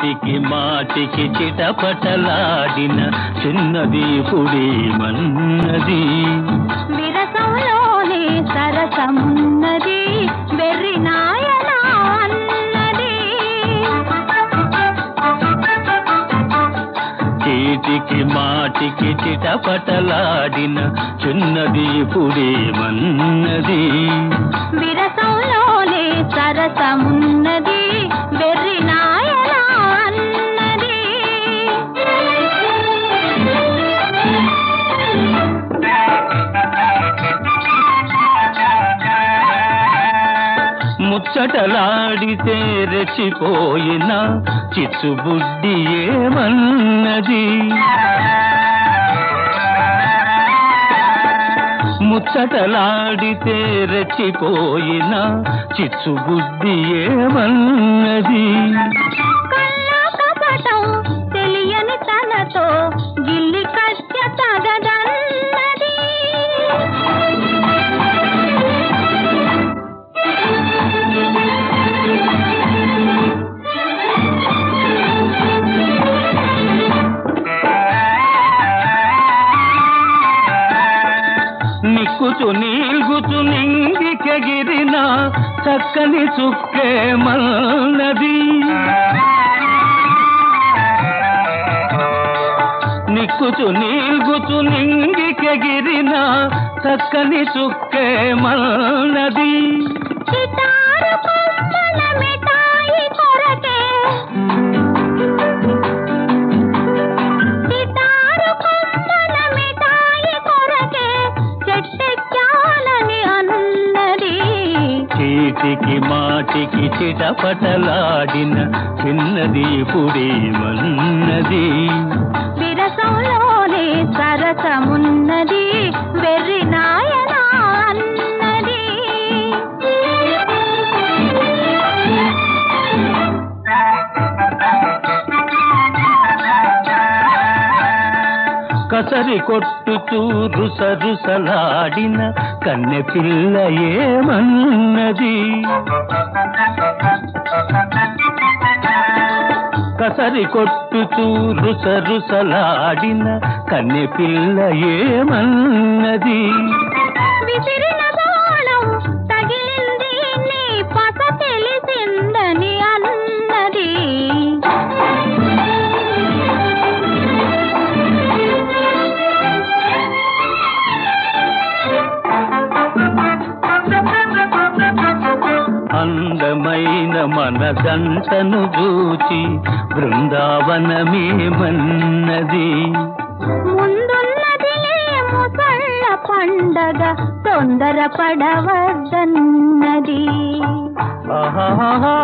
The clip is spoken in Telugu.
చీటికి మాటికి చిటపటలాడిన చిన్నది పుడేమన్నది విరసంలోనే సరసమున్నది వెర్రి నాయన అన్నది చీటికి మాటికి చిటపటలాడిన చిన్నది పుడేమన్నది విరసంలోనే సరసమున్నది వెర్రి నాయన అన్నది ముచ్చటలాడితే రెచ్చిపోయిన చిచ్చుబుడ్డి ఏమన్నది ముచ్చటలాడితే రెచ్చిపోయిన చిచ్చుబుడ్డి ఏమన్నది కల్లా కపటం తెలియని తనతో గిల్లి కత్య తగదన్నది నిక్కుచు నీల్గుచు నింగికెగిరిన చక్కని చుక్కేమన్నది నిక్కుచు నీల్గుచు నింగికెగిరిన చక్కని చుక్కేమన్నది సితారు కొమ్మల మిఠాయి కొరకే సితారు కొమ్మల మిఠాయి కొరకే చెట్టెక్కాలని అన్నది చీటికి మాటికి చిటపటలాడిన చిన్నది పుడేమన్నది విరసంలోనే సరసమున్నది వెర్రి నాయన అన్నది కసరి కొట్టుతూ రుసరుసలాడిన కన్నె పిల్ల ఏమన్నది కసరి కొట్టుతూ రుసరుసలాడిన కన్నె పిల్ల ఏమన్నది విసిరిన బాణం తగిలింది నీ పస తెలిసిందని అన్నది అందమైన మన గంటను చూచి బృందావనమేమన్నది ముందున్నదిలే ముసళ్ళ పండగ తొందర పడవద్దన్నది ఆహాహా